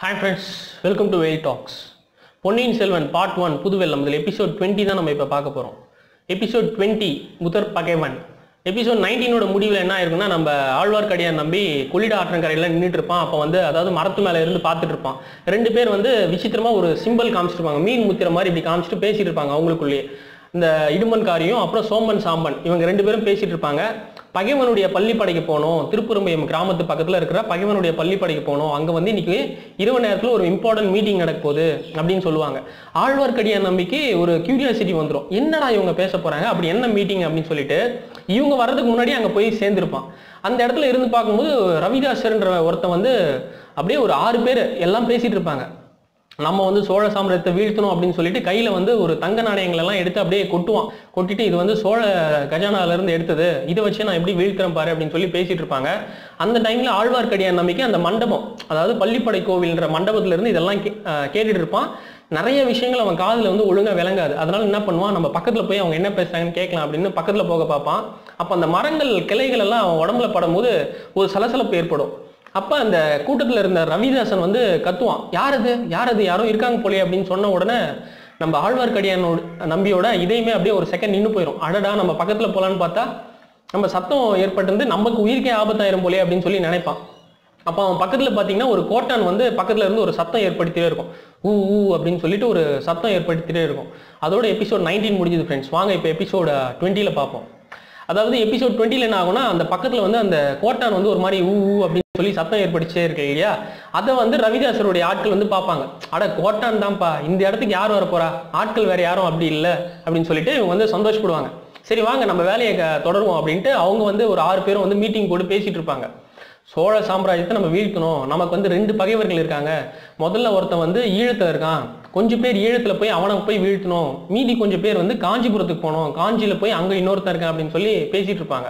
hi friends welcome to Veyil talks Ponniyin Selvan part one புதுவெல்லம் இதில் episode twenty தான் நம்ம இப்போ பார்க்க போகிறோம் எபிசோட் டுவெண்ட்டி முதற் பகைவன் எபிசோட் நைன்டீனோட முடிவில் என்ன ஆயிருக்குன்னா நம்ம ஆழ்வார்க்கடியான் நம்பி கொள்ளிட ஆற்றங்கரையில் நின்றுட்டு இருப்பான் அப்போ வந்து அதாவது மரத்து மேலே இருந்து பார்த்துட்டு இருப்பான் ரெண்டு பேர் வந்து விசித்திரமா ஒரு சிம்பிள் காமிச்சிருப்பாங்க மீன் முத்திர மாதிரி இப்படி காமிச்சிட்டு பேசிட்டு இருப்பாங்க அவங்களுக்குள்ளேயே இந்த இடுமன்காரியும் அப்புறம் சோம்பன் சாம்பன் இவங்க ரெண்டு பேரும் பேசிட்டு இருப்பாங்க பகைவனுடைய பள்ளிப்படைக்கு போகணும் திருப்புறம்பயம் கிராமத்து பக்கத்தில் இருக்கிற பகைவனுடைய பள்ளிப்படைக்கு போகணும் அங்கே வந்து இன்னைக்கு இரவு நேரத்தில் ஒரு இம்பார்ட்டன்ட் மீட்டிங் நடக்க போகுது அப்படின்னு சொல்லுவாங்க ஆழ்வார்க்கடியான் நம்பிக்கை ஒரு கியூரியாசிட்டி வந்துடும் என்னடா இவங்க பேச போறாங்க அப்படி என்ன மீட்டிங் அப்படின்னு சொல்லிட்டு இவங்க வர்றதுக்கு முன்னாடி அங்கே போய் சேர்ந்துருப்பான் அந்த இடத்துல இருந்து பார்க்கும்போது ரவிதாசர்ன்ற ஒருத்தன் வந்து அப்படியே ஒரு ஆறு பேர் எல்லாம் பேசிட்டு இருப்பாங்க நம்ம வந்து சோழ சாம்ராஜ்யத்தை வீழ்த்தணும் அப்படின்னு சொல்லிட்டு கையில வந்து ஒரு தங்க நாணயங்கள் எல்லாம் எடுத்து அப்படியே கொட்டுவான் கொட்டிட்டு இது வந்து சோழ கஜானால இருந்து எடுத்தது இதை வச்சு நான் எப்படி வீழ்த்துறேன் பாரு அப்படின்னு சொல்லி பேசிட்டு இருப்பாங்க அந்த டைம்ல ஆழ்வார்க்கடியான் நம்பிக்கை அந்த மண்டபம் அதாவது பள்ளிப்படை கோவில்ன்ற மண்டபத்துல இருந்து இதெல்லாம் கே- அஹ் கேட்டுட்டு இருப்பான் நிறைய விஷயங்கள் அவன் காதுல வந்து ஒழுங்கா விளங்காது அதனால என்ன பண்ணுவான் நம்ம பக்கத்துல போய் அவங்க என்ன பேசுறாங்கன்னு கேட்கலாம் அப்படின்னு பக்கத்துல போக பார்ப்பான் அப்ப அந்த மரங்கள் கிளைகள் எல்லாம் அவன் உடம்புல படும்போது ஒரு சலசலப்பு ஏற்படும் அப்ப அந்த கூட்டத்துல இருந்த ரவிதாசன் வந்து கத்துவான் யார் அது யார் அது யாரோ இருக்காங்க போலயே அப்படின்னு சொன்ன உடனே நம்ம ஆழ்வார்க்கடியானோட நம்பியோட இதையுமே அப்படியே ஒரு செகண்ட் நின்று போயிடும் அடடா நம்ம பக்கத்துல போலான்னு பார்த்தா நம்ம சத்தம் ஏற்பட்டிருந்து நமக்கு உயிருக்கே ஆபத்தாயிரும் போலயே அப்படின்னு சொல்லி நினைப்பான் அப்போ அவன் பக்கத்துல பாத்தீங்கன்னா ஒரு கோட்டான் வந்து பக்கத்துல இருந்து ஒரு சத்தம் ஏற்படுத்திட்டே இருக்கும் ஊ ஊ அப்படின்னு சொல்லிட்டு ஒரு சத்தம் ஏற்படுத்திட்டே இருக்கும் அதோட எபிசோட் நைன்டீன் முடிஞ்சது ஃப்ரெண்ட்ஸ் வாங்க இப்போ எபிசோட டுவெண்ட்டியில் பார்ப்போம் அதாவது எபிசோட் டுவெண்ட்டியில் என்ன ஆகும்னா அந்த பக்கத்தில் வந்து அந்த கோட்டான் வந்து ஒரு மாதிரி ஊ ஊ அப்படின்னு சொல்லி சத்தம் ஏற்படுச்சே இருக்கு இல்லையா அதை வந்து ரவிதாசருடைய ஆட்கள் வந்து பார்ப்பாங்க அட கோட்டான் தான்ப்பா இந்த இடத்துக்கு யார் வர போறா ஆட்கள் வேற யாரும் அப்படி இல்லை அப்படின்னு சொல்லிட்டு இவங்க வந்து சந்தோஷப்படுவாங்க சரி வாங்க நம்ம வேலையை க- தொடருவோம் அப்படின்ட்டு அவங்க வந்து ஒரு ஆறு பேரும் வந்து மீட்டிங் போட்டு பேசிட்டு இருப்பாங்க சோழ சாம்ராஜ்யத்தை நம்ம வீழ்த்தணும் நமக்கு வந்து ரெண்டு பகைவர்கள் இருக்காங்க முதல்ல ஒருத்தன் வந்து ஈழத்துல இருக்கான் கொஞ்சம் பேர் ஈழத்துல போய் அவனை போய் வீழ்த்தணும் மீதி கொஞ்சம் பேர் வந்து காஞ்சிபுரத்துக்கு போகணும் காஞ்சியில போய் அங்க இன்னொருத்தன் இருக்கான் அப்படின்னு சொல்லி பேசிட்டு இருப்பாங்க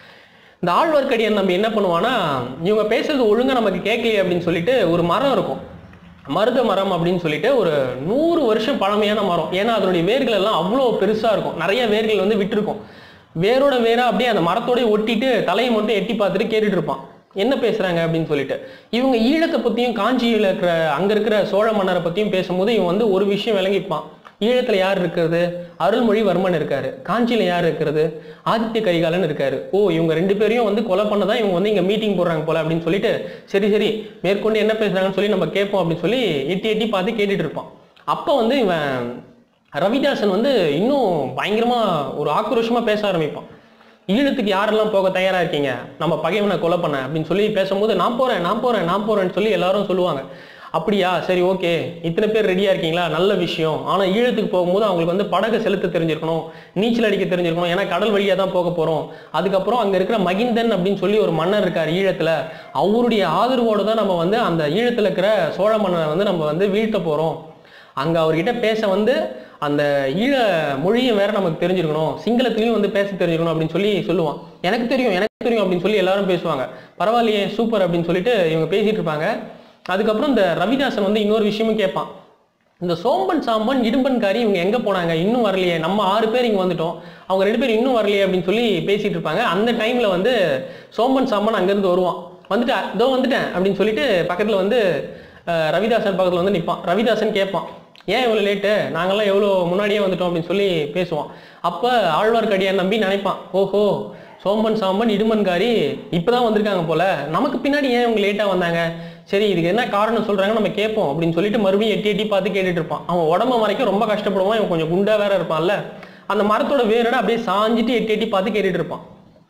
இந்த ஆழ்வார்க்கடியான் நம்ம என்ன பண்ணுவான்னா இவங்க பேசுறது ஒழுங்கா நமக்கு கேட்கலையே அப்படின்னு சொல்லிட்டு ஒரு மரம் இருக்கும் மருத மரம் அப்படின்னு சொல்லிட்டு ஒரு நூறு வருஷம் பழமையான மரம் ஏன்னா அதனுடைய வேர்கள் எல்லாம் அவ்வளோ பெருசா இருக்கும் நிறைய வேர்கள் வந்து விட்டுருக்கும் வேரோட வேரா அப்படியே அந்த மரத்தோடய ஒட்டிட்டு தலையை மட்டும் எட்டி பார்த்துட்டு கேட்டுட்டு இருப்பான் என்ன பேசுறாங்க அப்படின்னு சொல்லிட்டு இவங்க ஈழத்தை பத்தியும் காஞ்சியில இருக்கிற அங்க இருக்கிற சோழ மன்னரை பத்தியும் பேசும்போது இவன் வந்து ஒரு விஷயம் விளங்கிப்பான் ஈழத்துல யார் இருக்கிறது அருள்மொழிவர்மன் இருக்காரு காஞ்சியில யார் இருக்கிறது ஆதித்ய கரிகாலன் இருக்காரு ஓ இவங்க ரெண்டு பேரையும் வந்து கொலை பண்ணதான் இவங்க வந்து இங்க மீட்டிங் போடுறாங்க போல அப்படின்னு சொல்லிட்டு சரி சரி மேற்கொண்டு என்ன பேசுறாங்கன்னு சொல்லி நம்ம கேட்போம் அப்படின்னு சொல்லி எட்டி எட்டி பார்த்து கேட்டுட்டு இருப்பான் அப்ப வந்து இவன் ரவிதாசன் வந்து இன்னும் பயங்கரமா ஒரு ஆக்ரோஷமா பேச ஆரம்பிப்பான் ஈழத்துக்கு யாரெல்லாம் போக தயாரா இருக்கீங்க நம்ம பகைவனை கொலை பண்ண அப்படின்னு சொல்லி பேசும்போது நான் போறேன் நான் போறேன் நான் போறேன்னு சொல்லி எல்லாரும் சொல்லுவாங்க அப்படியா சரி ஓகே இத்தனை பேர் ரெடியா இருக்கீங்களா நல்ல விஷயம் ஆனா ஈழத்துக்கு போகும்போது அவங்களுக்கு வந்து படகை செலுத்த தெரிஞ்சிருக்கணும் நீச்சல் அடிக்க தெரிஞ்சிருக்கணும் ஏன்னா கடல் வழியா தான் போக போறோம் அதுக்கப்புறம் அங்க இருக்கிற மகிந்தன் அப்படின்னு சொல்லி ஒரு மன்னர் இருக்கார் ஈழத்துல அவருடைய ஆதரவோட தான் நம்ம வந்து அந்த ஈழத்துல இருக்கிற சோழ மன்னரை வந்து நம்ம வந்து வீழ்த்த போறோம் அங்க அவர்கிட்ட பேச வந்து அந்த ஈழ மொழியும் வேற நமக்கு தெரிஞ்சிருக்கணும் சிங்களத்திலையும் வந்து பேச தெரிஞ்சிருக்கணும் அப்படின்னு சொல்லி சொல்லுவான் எனக்கு தெரியும் எனக்கு தெரியும் அப்படின்னு சொல்லி எல்லாரும் பேசுவாங்க பரவாயில்லையே சூப்பர் அப்படின்னு சொல்லிட்டு இவங்க பேசிட்டு இருப்பாங்க அதுக்கப்புறம் இந்த ரவிதாசன் வந்து இன்னொரு விஷயமும் கேட்பான் இந்த சோம்பன் சாம்பன் இடும்பன்காரி இவங்க எங்க போனாங்க இன்னும் வரலையே நம்ம ஆறு பேர் இங்க வந்துட்டோம் அவங்க ரெண்டு பேரும் இன்னும் வரலையே அப்படின்னு சொல்லி பேசிட்டு இருப்பாங்க அந்த டைம்ல வந்து சோம்பன் சாம்பன் அங்கிருந்து வருவான் வந்துட்டு இதோ வந்துட்டேன் அப்படின்னு சொல்லிட்டு பக்கத்துல வந்து அஹ், ரவிதாசன் பக்கத்துல வந்து நிப்பான் ரவிதாசன் கேட்பான் ஏன் இவ்வளோ லேட்டு நாங்கெல்லாம் எவ்வளோ முன்னாடியே வந்துட்டோம் அப்படின்னு சொல்லி பேசுவோம் அப்போ ஆழ்வார்க்கடியான் நம்பி நினைப்பான் ஓஹோ சோம்பன் சாம்பன் இடுமன்காரி இப்பதான் வந்திருக்காங்க போல நமக்கு பின்னாடி ஏன் இவங்க லேட்டாக வந்தாங்க சரி இதுக்கு என்ன காரணம் சொல்றாங்க நம்ம கேட்போம் அப்படின்னு சொல்லிட்டு மறுபடியும் எட்டி எட்டி பார்த்து கேட்டுட்டு இருப்பான் அவன் உடம்ப மறைக்க ரொம்ப கஷ்டப்படுவான் இவன் கொஞ்சம் குண்டா வேற இருப்பான்ல அந்த மரத்தோட வேரோட அப்படியே சாஞ்சிட்டு எட்டி எட்டி பார்த்து கேட்டுட்டு இருப்பான்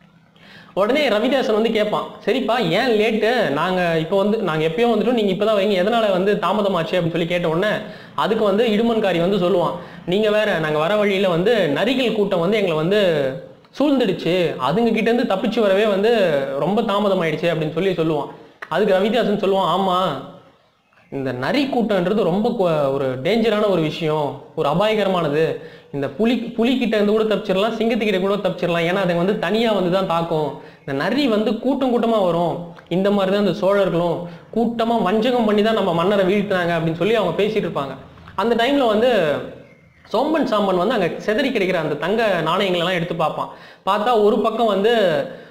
உடனே ரவிதாசன் வந்து கேட்பான் சரிப்பா ஏன் லேட்டு நாங்க இப்போ வந்து நாங்க எப்பயோ வந்துட்டோம் நீங்க இப்பதான் வைங்க எதனால வந்து தாமதமாச்சு அப்படின்னு சொல்லி கேட்ட உடனே அதுக்கு வந்து இடுமன்காரி வந்து சொல்லுவான் நீங்க வேற நாங்க வர வழியில வந்து நரிகள் கூட்டம் வந்து எங்களை வந்து சூழ்ந்துடுச்சு அதுங்க கிட்ட இருந்து தப்பிச்சு வரவே வந்து ரொம்ப தாமதம் ஆயிடுச்சு அப்படின்னு சொல்லி சொல்லுவான் அதுக்கு ரவிதாசன் சொல்லுவான் ஆமா இந்த நரி கூட்டம்ன்றது ரொம்ப கொ- ஒரு டேஞ்சரான ஒரு விஷயம் ஒரு அபாயகரமானது இந்த புலி புலி கிட்ட இருந்து கூட தப்பிச்சிடலாம் சிங்கத்துக்கிட்ட கூட தப்பிச்சிடலாம் ஏன்னா அதை வந்து தனியா வந்து தான் தாக்கும் இந்த நரி வந்து கூட்டம் கூட்டமா வரும் இந்த மாதிரி தான் இந்த சோழர்களும் கூட்டமா வஞ்சகம் பண்ணி தான் நம்ம மன்னரை வீழ்த்தினாங்க அப்படின்னு சொல்லி அவங்க பேசிட்டு இருப்பாங்க அந்த டைம்ல வந்து சோம்பன் சாம்பன் வந்து அங்க செதறி கிடைக்கிற அந்த தங்க நாணயங்கள் எல்லாம் எடுத்து பார்ப்பான் பார்த்தா ஒரு பக்கம் வந்து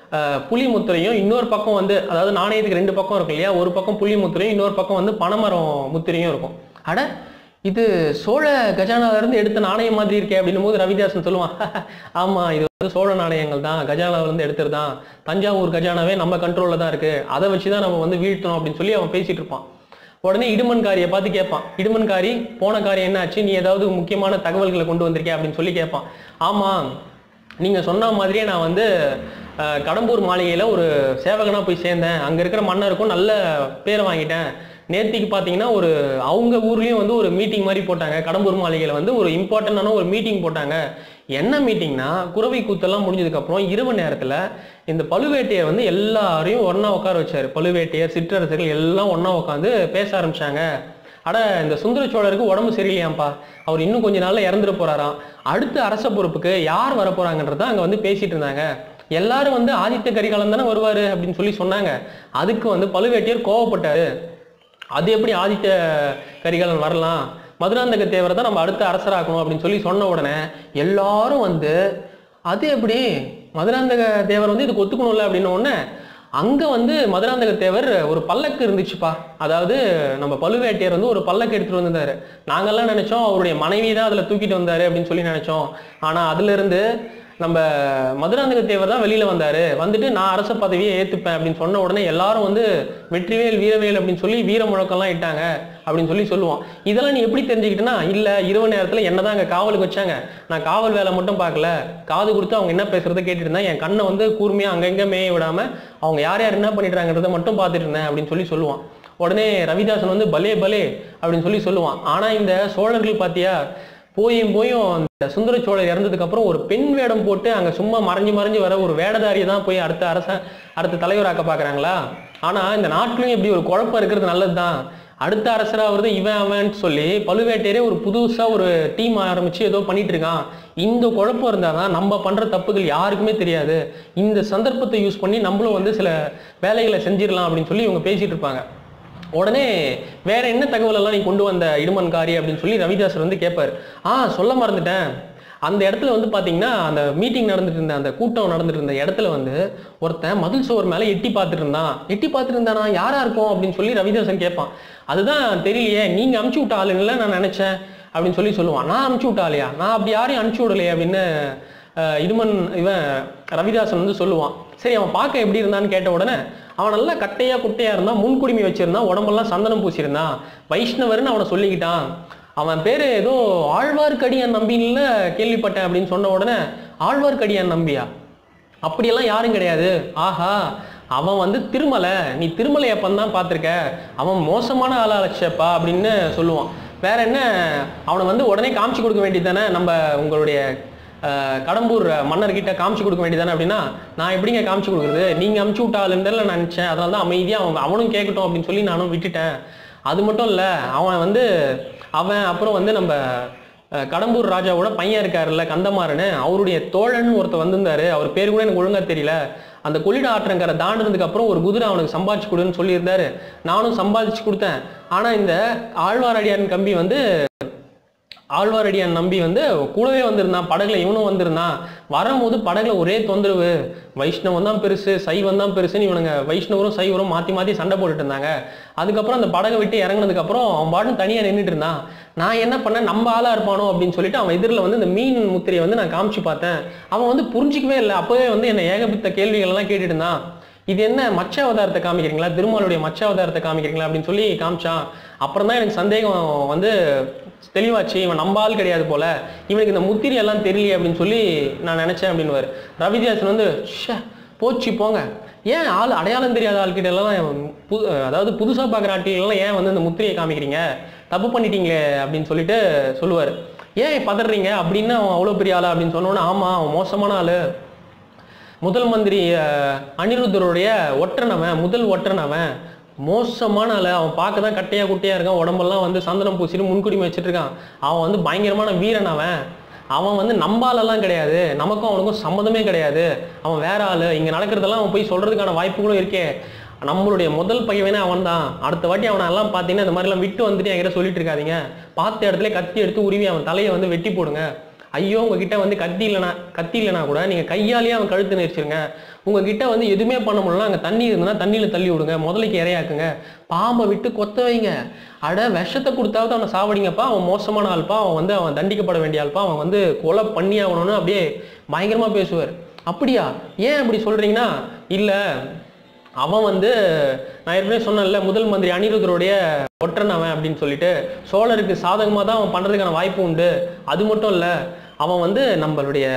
அஹ், புலி முத்திரையும் இன்னொரு பக்கம் வந்து அதாவது நாணயத்துக்கு ரெண்டு பக்கம் இருக்கு இல்லையா ஒரு பக்கம் புலி முத்திரையும் இன்னொரு பக்கம் வந்து பனைமரம் முத்திரையும் இருக்கும் அட இது சோழ கஜானால இருந்து எடுத்த நாணயம் மாதிரி இருக்கே அப்படின்னும் போது ரவிதாசன் சொல்லுவான் ஆமா இது வந்து சோழ நாணயங்கள் தான் கஜானால இருந்து எடுத்தது தான் தஞ்சாவூர் கஜானாவே நம்ம கண்ட்ரோல்ல தான் இருக்கு அதை வச்சு தான் நம்ம வந்து வீழ்த்தணும் அப்படின்னு சொல்லி அவன் பேசிட்டு இருப்பான் உடனே இடுமன்காரியை பார்த்து கேட்பான் இடுமன்காரி போன காரியம் என்ன ஆச்சு நீ ஏதாவது முக்கியமான தகவல்களை கொண்டு வந்திருக்கே அப்படின்னு சொல்லி கேட்பான் ஆமா நீங்க சொன்ன மாதிரியே நான் வந்து அஹ், கடம்பூர் மாளிகையில ஒரு சேவகனா போய் சேர்ந்தேன் அங்க இருக்கிற மன்னருக்கும் நல்ல பேரை வாங்கிட்டேன் நேத்திக்கு பார்த்தீங்கன்னா ஒரு அவங்க ஊர்லயும் வந்து ஒரு மீட்டிங் மாதிரி போட்டாங்க கடம்பூர் மாளிகையில வந்து ஒரு இம்பார்ட்டண்டான ஒரு மீட்டிங் போட்டாங்க என்ன மீட்டிங்னா குறவை கூத்தெல்லாம் முடிஞ்சதுக்கு அப்புறம் இரவு நேரத்துல இந்த பழுவேட்டையர் வந்து எல்லாரையும் ஒண்ணா உட்கார வச்சாரு பழுவேட்டையர் சிற்றரசர்கள் எல்லாம் ஒண்ணா உட்காந்து பேச ஆரம்பிச்சாங்க அட இந்த சுந்தர சோழருக்கு உடம்பு சரியில்லையாம்ப்பா அவர் இன்னும் கொஞ்ச நாள்ல இறந்துட போறாராம் அடுத்த அரச பொறுப்புக்கு யார் வர போறாங்கன்றத அங்க வந்து பேசிட்டு இருந்தாங்க எல்லாரும் வந்து ஆதித்த கரிகாலன் தானே வருவாரு அப்படின்னு சொல்லி சொன்னாங்க அதுக்கு வந்து பழுவேட்டையர் கோவப்பட்டாரு அது எப்படி ஆதித்த கரிகாலன் வரலாம் மதுராந்தக தேவரை தான் நம்ம அடுத்த அரசராக்கணும் அப்படின்னு சொல்லி சொன்ன உடனே எல்லாரும் வந்து அது எப்படி மதுராந்தக தேவர் வந்து இதுக்கு ஒத்துக்கணும்ல அப்படின்ன உடனே அங்க வந்து மதுராந்தக தேவர் ஒரு பல்லக்கு இருந்துச்சுப்பா அதாவது நம்ம பழுவேட்டையர் வந்து ஒரு பல்லக்கு எடுத்துட்டு வந்திருந்தாரு நாங்கெல்லாம் நினைச்சோம் அவருடைய மனைவி தான் அதுல தூக்கிட்டு வந்தாரு அப்படின்னு சொல்லி நினைச்சோம் ஆனா அதுல இருந்து நம்ம மதுராந்தக தேவர் தான் வெளியில வந்தாரு வந்துட்டு நான் அரச பதவியை ஏத்துப்பேன் அப்படின்னு சொன்ன உடனே எல்லாரும் வந்து வெற்றிவேல் வீரவேல் அப்படின்னு சொல்லி வீர முழக்கம்லாம் இட்டாங்க அப்படின்னு சொல்லி சொல்லுவோம் இதெல்லாம் நீ எப்படி தெரிஞ்சுக்கிட்டேன்னா இல்ல இரவு நேரத்துல என்னதான் அங்க காவலுக்கு வச்சாங்க நான் காவல் வேலை மட்டும் பார்க்கல காது கொடுத்து அவங்க என்ன பேசுறதை கேட்டுட்டு இருந்தேன் என் கண்ணை வந்து கூர்மையா அங்கங்க மேய விடாம அவங்க யார் யார் என்ன பண்ணிடுறாங்கிறத மட்டும் பார்த்துட்டு இருந்தேன் அப்படின்னு சொல்லி சொல்லுவான் உடனே ரவிதாசன் வந்து பலே பலே அப்படின்னு சொல்லி சொல்லுவான் ஆனா இந்த சோழர்கள் பாத்தியா போயும் போயும் அந்த சுந்தர சோழர் இறந்ததுக்கு அப்புறம் ஒரு பெண் வேடம் போட்டு அங்க சும்மா மறைஞ்சு மறைஞ்சு வர ஒரு வேடதாரியை தான் போய் அடுத்த அரச அடுத்த தலைவராக்க பாக்குறாங்களா ஆனா இந்த நாட்டிலும் இப்படி ஒரு குழப்பம் இருக்கிறது நல்லதுதான் அடுத்த அரசராவது இவன் அவன் சொல்லி பழுவேட்டையரே ஒரு புதுசா ஒரு டீம் ஆரம்பிச்சு ஏதோ பண்ணிட்டு இருக்கான் இந்த குழப்பம் இருந்தாதான் நம்ம பண்ற தப்புகள் யாருக்குமே தெரியாது இந்த சந்தர்ப்பத்தை யூஸ் பண்ணி நம்மளும் வந்து சில வேலைகளை செஞ்சிடலாம் அப்படின்னு சொல்லி இவங்க பேசிட்டு இருப்பாங்க உடனே வேற என்ன தகவல் எல்லாம் நீ கொண்டு வந்த இடுமன்காரி அப்படின்னு சொல்லி ரவிதாசர் வந்து கேட்பாரு ஆ சொல்ல மறந்துட்டேன் அந்த இடத்துல வந்து பாத்தீங்கன்னா அந்த மீட்டிங் நடந்துட்டு இருந்த அந்த கூட்டம் நடந்துட்டு இருந்த இடத்துல வந்து ஒருத்தன் மதில் சுவர் மேல எட்டி பார்த்துட்டு இருந்தான் எட்டி பார்த்துட்டு இருந்தானா யாரா இருக்கும் அப்படின்னு சொல்லி ரவிதாசன் கேட்பான் அதுதான் தெரியலையே நீங்க அமுச்சு விட்ட ஆளுங்கள நான் நினைச்சேன் அப்படின்னு சொல்லி சொல்லுவான் நான் அமுச்சு விட்ட ஆளையா நான் அப்படி யாரையும் அனுப்பிச்சு விடலையே அப்படின்னு அஹ், இடுமன் இவன் ரவிதாசன் வந்து சொல்லுவான் சரி அவன் பார்க்க எப்படி இருந்தான்னு கேட்ட உடனே அவன் நல்லா கட்டையா குட்டையா இருந்தான் முன்குடுமி வச்சிருந்தான் உடம்பெல்லாம் சந்தனம் பூசியிருந்தான் வைஷ்ணவர்னு அவனை சொல்லிக்கிட்டான் அவன் பேரு ஏதோ ஆழ்வார்க்கடியான் நம்பின்ல கேள்விப்பட்டேன் அப்படின்னு சொன்ன உடனே ஆழ்வார்க்கடியான் நம்பியா அப்படியெல்லாம் யாரும் கிடையாது ஆஹா அவன் வந்து திருமலை நீ திருமலை அப்பந்தான் பார்த்துருக்க அவன் மோசமான ஆளா லட்சப்பா அப்படின்னு சொல்லுவான் வேற என்ன அவனை வந்து உடனே காமிச்சு கொடுக்க வேண்டியது தானே நம்ம உங்களுடைய அஹ், கடம்பூர் மன்னர்கிட்ட காமிச்சு கொடுக்க வேண்டியதானே அப்படின்னா நான் எப்படிங்க காமிச்சு கொடுக்குறது நீங்க அமுச்சு விட்ட ஆளுன்றல நான் நினைச்சேன் அதனால தான் அமைதியா அவன் அவனும் கேட்கட்டும் அப்படின்னு சொல்லி நானும் விட்டுட்டேன் அது மட்டும் இல்ல அவன் வந்து அவன் அப்புறம் வந்து நம்ம அஹ், கடம்பூர் ராஜாவோட பையன் இருக்காருல்ல கந்தமாறன்னு அவருடைய தோழன் ஒருத்தர் வந்திருந்தாரு அவர் பேர் கூட எனக்கு ஒழுங்கா தெரியல அந்த கொள்ளிட ஆற்றங்கரை தாண்டினதுக்கு அப்புறம் ஒரு குதிரை அவனுக்கு சம்பாதிச்சு கொடுன்னு சொல்லியிருந்தாரு நானும் சம்பாதிச்சு கொடுத்தேன் ஆனா இந்த ஆழ்வாரடியான் கம்பி வந்து ஆழ்வாரடியான் நம்பி வந்து கூடவே வந்திருந்தான் படகுல இவனும் வந்திருந்தான் வரும்போது படகுல ஒரே தொந்தரவு வைஷ்ணவம் தான் பெருசு சைவம் தான் பெருசுன்னு இவனுங்க வைஷ்ணவரும் சைவரும் மாத்தி மாத்தி சண்டை போட்டுட்டு இருந்தாங்க அதுக்கப்புறம் அந்த படகை விட்டு இறங்குனதுக்கு அப்புறம் அவன் பாட்டு தனியா நின்றுட்டு இருந்தான் நான் என்ன பண்ணேன் நம்ம ஆளா இருப்பானோ அப்படின்னு சொல்லிட்டு அவன் எதிரில் வந்து இந்த மீன் முத்திரையை வந்து நான் காமிச்சு பார்த்தேன் அவன் வந்து புரிஞ்சிக்கவே இல்லை அப்பவே வந்து என்ன ஏகபித்த கேள்விகள் எல்லாம் கேட்டுட்டு இருந்தான் இது என்ன மச்ச அவதாரத்தை காமிக்கிறீங்களா திருமாலுடைய மச்ச அவதாரத்தை காமிக்கிறீங்களா அப்படின்னு சொல்லி காமிச்சான் அப்புறம் தான் எனக்கு சந்தேகம் வந்து தெளிவாச்சு இவன் நம்ம ஆள் கிடையாது போல இவனுக்கு இந்த முத்திரி எல்லாம் தெரியலையே அப்படின்னு சொல்லி நான் நினைச்சேன் அப்படின்னு ரவிதாசன் வந்து ஷே போச்சு போங்க ஏன் ஆள் அடையாளம் தெரியாத ஆள்கிட்ட எல்லாம் புது அதாவது புதுசா பார்க்குற ஆட்களெல்லாம் ஏன் வந்து இந்த முத்திரையை காமிக்கிறீங்க தப்பு பண்ணிட்டீங்களே அப்படின்னு சொல்லிட்டு சொல்லுவார் ஏன் பதறீங்க அப்படின்னு அவன் அவ்வளோ பெரிய ஆளா அப்படின்னு சொன்னோன்னே ஆமா அவன் மோசமான ஆளு முதல் மந்திரி அஹ், அனிருத்தருடைய ஒற்றனவன் முதல் ஒற்றனவன் மோசமான ஆளு அவன் பார்க்க தான் கட்டையா குட்டையா இருக்கான் உடம்பெல்லாம் வந்து சந்தனம் பூசிட்டு முன்குடிமை வச்சுட்டு இருக்கான் அவன் வந்து பயங்கரமான வீரன் அவன் அவன் வந்து நம்பாலெல்லாம் கிடையாது நமக்கும் அவனுக்கும் சம்மந்தமே கிடையாது அவன் வேற ஆளு இங்க நடக்கிறதெல்லாம் அவன் போய் சொல்றதுக்கான வாய்ப்புகளும் இருக்கே நம்மளுடைய முதல் பகைவனே அவன் தான் அடுத்த வாட்டி அவனை எல்லாம் பார்த்தீங்கன்னா இந்த மாதிரிலாம் விட்டு வந்துட்டு என்கிட்ட சொல்லிட்டு இருக்காதீங்க பார்த்த இடத்துல கத்தி எடுத்து உருவி அவன் தலையை வந்து வெட்டி போடுங்க ஐயோ உங்ககிட்ட வந்து கத்தி இல்லைனா கத்தி இல்லைனா கூட நீங்கள் கையாலேயே அவன் கழுத்து நெரிச்சிருங்க உங்ககிட்ட வந்து எதுவுமே பண்ண முடியல அங்கே தண்ணி இருந்ததுன்னா தண்ணியில் தள்ளி விடுங்க முதலைக்கு இரையாக்குங்க பாம்பை விட்டு கொத்த வைங்க அட விஷத்தை கொடுத்தாவது அவனை சாவடிங்கப்பா அவன் மோசமான ஆள்ப்பா அவன் வந்து அவன் தண்டிக்கப்பட வேண்டிய ஆள்ப்பா அவன் வந்து கொலை பண்ணி ஆகணும்னு அப்படியே பயங்கரமாக பேசுவார் அப்படியா ஏன் அப்படி சொல்கிறீங்கன்னா இல்லை அவன் வந்து நான் ஏற்கனவே சொன்னேன்ல முதல் மந்திரி அனிருத்தருடைய ஒற்றன் அவன் அப்படின்னு சொல்லிட்டு சோழருக்கு சாதகமாக தான் அவன் பண்ணுறதுக்கான வாய்ப்பு உண்டு அது மட்டும் இல்லை அவன் வந்து நம்மளுடைய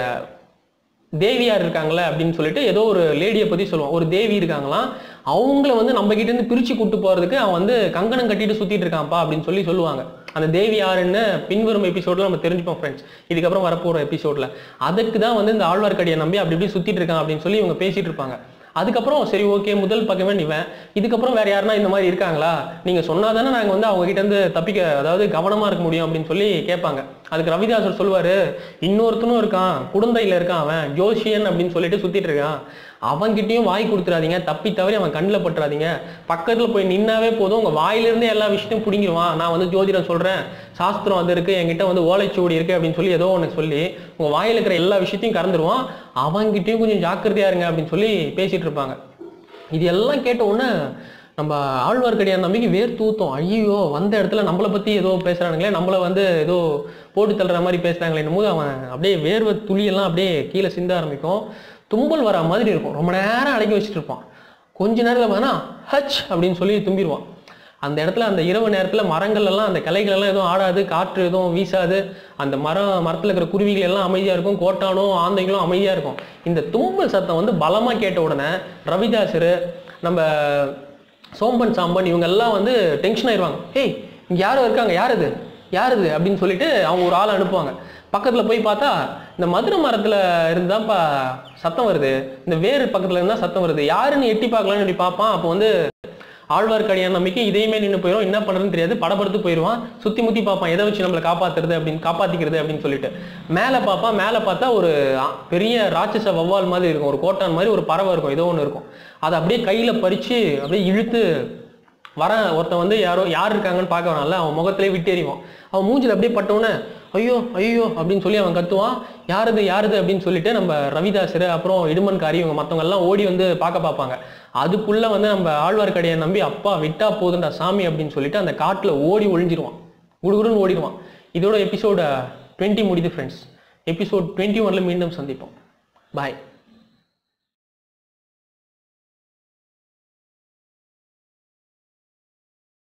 தேவியார் இருக்காங்களே அப்படின்னு சொல்லிட்டு ஏதோ ஒரு லேடியை பற்றி சொல்லுவான் ஒரு தேவி இருக்காங்களாம் அவங்கள வந்து நம்ம கிட்ட இருந்து பிரித்து கூட்டு போகிறதுக்கு அவன் வந்து கங்கணம் கட்டிட்டு சுற்றிட்டு இருக்கான்ப்பா அப்படின்னு சொல்லி சொல்லுவாங்க அந்த தேவி யாருன்னு பின்வரும் எபிசோடில் நம்ம தெரிஞ்சுப்போம் ஃப்ரெண்ட்ஸ் இதுக்கப்புறம் வரப்போகிற எபிசோடில் அதுக்கு தான் வந்து இந்த ஆழ்வார்க்கடியை நம்பி அப்படி இப்படி சுற்றிட்டு இருக்கான் அப்படின்னு சொல்லி இவங்க பேசிட்டு இருப்பாங்க அதுக்கப்புறம் சரி ஓகே முதல் பக்கமே இவன் இதுக்கப்புறம் வேற யாருன்னா இந்த மாதிரி இருக்காங்களா நீங்க சொன்னாதானே நாங்க வந்து அவங்க கிட்ட இருந்து தப்பிக்க அதாவது கவனமா இருக்க முடியும் அப்படின்னு சொல்லி கேட்பாங்க அதுக்கு ரவிதாசர் சொல்லுவாரு இன்னொருத்தனும் இருக்கான் குழந்தையில இருக்கான் அவன் ஜோஷியன் அப்படின்னு சொல்லிட்டு சுத்திட்டு இருக்கான் அவன்கிட்டயும் வாய் கொடுத்துறாதீங்க தப்பி தவறி அவன் கண்ணில் பட்டுறாதீங்க பக்கத்துல போய் நின்னாவே போதும் உங்க வாயிலிருந்தே எல்லா விஷயத்தையும் பிடிங்கிருவான் நான் வந்து ஜோதிடம் சொல்றேன் சாஸ்திரம் அது இருக்கு என்கிட்ட வந்து ஓலைச்சுவடி இருக்கு அப்படின்னு சொல்லி ஏதோ ஒன்று சொல்லி உங்க வாயில இருக்கிற எல்லா விஷயத்தையும் கறந்துருவான் அவன்கிட்டயும் கொஞ்சம் ஜாக்கிரதையா இருங்க அப்படின்னு சொல்லி பேசிட்டு இருப்பாங்க இது எல்லாம் கேட்ட உடனே நம்ம ஆழ்வார்க்கடியான் நம்பிக்கை வேர் தூத்தோம் ஐயோ வந்த இடத்துல நம்மளை பத்தி ஏதோ பேசுறானுங்களே நம்மளை வந்து ஏதோ போட்டு தள்ளுற மாதிரி பேசுறாங்களே போது அவன் அப்படியே வேர்வை துளியெல்லாம் அப்படியே கீழே சிந்த ஆரம்பிக்கும் தும்பல் வர மாதிரி இருக்கும் ரொம்ப நேரம் அடக்கி வச்சுட்டு இருப்பான் கொஞ்ச நேரத்தில் பார்த்தா ஹச் அப்படின்னு சொல்லி தும்பிடுவான் அந்த இடத்துல அந்த இரவு நேரத்தில் மரங்கள் எல்லாம் அந்த கிளைகள் எல்லாம் எதுவும் ஆடாது காற்று எதுவும் வீசாது அந்த மரம் மரத்தில் இருக்கிற குருவிகள் எல்லாம் அமைதியாக இருக்கும் கோட்டானும் ஆந்தைகளும் அமைதியாக இருக்கும் இந்த தும்பல் சத்தம் வந்து பலமாக கேட்ட உடனே ரவிதாசர் நம்ம சோம்பன் சாம்பன் இவங்க எல்லாம் வந்து டென்ஷன் ஆயிடுவாங்க ஏய் இங்கே யாரோ இருக்காங்க யார் இது யார் இது அப்படின்னு சொல்லிட்டு அவங்க ஒரு ஆளை அனுப்புவாங்க பக்கத்தில் போய் பார்த்தா இந்த மதுரை மரத்தில் இருந்தாப்பா சத்தம் வருது இந்த வேறு பக்கத்தில் இருந்தால் சத்தம் வருது யாருன்னு எட்டி பார்க்கலான்னு இப்படி பார்ப்பான் அப்போ வந்து ஆழ்வார்க்கடியான் நம்பிக்கை இதையுமே நின்று போயிடும் என்ன பண்ணுறதுன்னு தெரியாது படப்படுத்து போயிடுவான் சுற்றி முற்றி பார்ப்பான் எதை வச்சு நம்மளை காப்பாத்துறது அப்படின்னு காப்பாற்றிக்கிறது அப்படின்னு சொல்லிட்டு மேலே பார்ப்பான் மேலே பார்த்தா ஒரு ஆ- பெரிய ராட்சச வவ்வால் மாதிரி இருக்கும் ஒரு கோட்டான் மாதிரி ஒரு பறவை இருக்கும் ஏதோ ஒன்று இருக்கும் அதை அப்படியே கையில் பறித்து அப்படியே இழுத்து வர ஒருத்தன் வந்து யாரோ யார் இருக்காங்கன்னு பார்க்க வரான்ல அவன் முகத்திலே விட்டேறிவான் அவன் மூஞ்சில் அப்படியே பட்டவுடனே ஐயோ ஐயோ அப்படின்னு சொல்லி அவன் கத்துவான் யாருது யாருது அப்படின்னு சொல்லிட்டு நம்ம ரவிதாசர் அப்புறம் இடுமன்காரி இவங்க மற்றவங்க எல்லாம் ஓடி வந்து பார்க்க பார்ப்பாங்க அதுக்குள்ள வந்து நம்ம ஆழ்வார்க்கடியை நம்பி அப்பா விட்டா போதுண்டா சாமி அப்படின்னு சொல்லிட்டு அந்த காட்டுல ஓடி ஒளிஞ்சிருவான் குடுகுடுன்னு ஓடிடுவான் இதோட எபிசோட டுவெண்ட்டி முடியுது ஃப்ரெண்ட்ஸ் எபிசோட் டுவெண்ட்டி ஒன்ல மீண்டும் சந்திப்போம் பாய்